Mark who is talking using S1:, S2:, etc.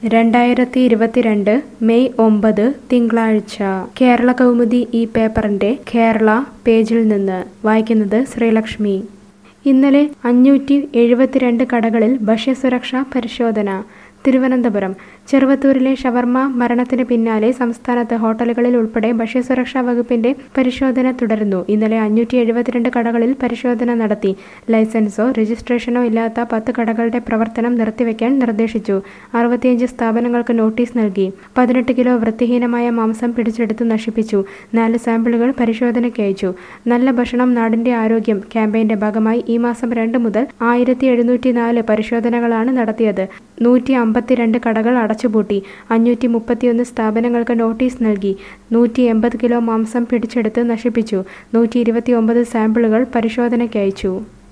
S1: രണ്ടായിരത്തി ഇരുപത്തിരണ്ട് മെയ് ഒമ്പത് തിങ്കളാഴ്ച കേരള കൗമുദി ഈ പേപ്പറിന്റെ കേരള പേജിൽ നിന്ന് വായിക്കുന്നത് ശ്രീലക്ഷ്മി ഇന്നലെ അഞ്ഞൂറ്റി എഴുപത്തിരണ്ട് കടകളിൽ ഭക്ഷ്യസുരക്ഷാ പരിശോധന തിരുവനന്തപുരം ചെറുവത്തൂരിലെ ഷവർമ്മ മരണത്തിന് പിന്നാലെ സംസ്ഥാനത്ത് ഹോട്ടലുകളിൽ ഉൾപ്പെടെ ഭക്ഷ്യസുരക്ഷാ വകുപ്പിന്റെ പരിശോധന തുടരുന്നു ഇന്നലെ അഞ്ഞൂറ്റി എഴുപത്തിരണ്ട് കടകളിൽ പരിശോധന നടത്തി ലൈസൻസോ രജിസ്ട്രേഷനോ ഇല്ലാത്ത പത്ത് കടകളുടെ പ്രവർത്തനം നിർത്തിവെക്കാൻ നിർദ്ദേശിച്ചു അറുപത്തിയഞ്ച് സ്ഥാപനങ്ങൾക്ക് നോട്ടീസ് നൽകി പതിനെട്ട് കിലോ വൃത്തിഹീനമായ മാംസം പിടിച്ചെടുത്ത് നശിപ്പിച്ചു നാല് സാമ്പിളുകൾ പരിശോധനയ്ക്ക് അയച്ചു നല്ല ഭക്ഷണം നാടിന്റെ ആരോഗ്യം ക്യാമ്പയിന്റെ ഭാഗമായി ഈ മാസം രണ്ട് മുതൽ ആയിരത്തി എഴുന്നൂറ്റി നാല് പരിശോധനകളാണ് നടത്തിയത് നൂറ്റി അമ്പത്തിരണ്ട് കടകൾ അടച്ചുപൂട്ടി അഞ്ഞൂറ്റി മുപ്പത്തിയൊന്ന് സ്ഥാപനങ്ങൾക്ക് നോട്ടീസ് നൽകി നൂറ്റി എൺപത് കിലോ മാംസം പിടിച്ചെടുത്ത് നശിപ്പിച്ചു നൂറ്റി ഇരുപത്തി ഒമ്പത് സാമ്പിളുകൾ പരിശോധനയ്ക്ക് അയച്ചു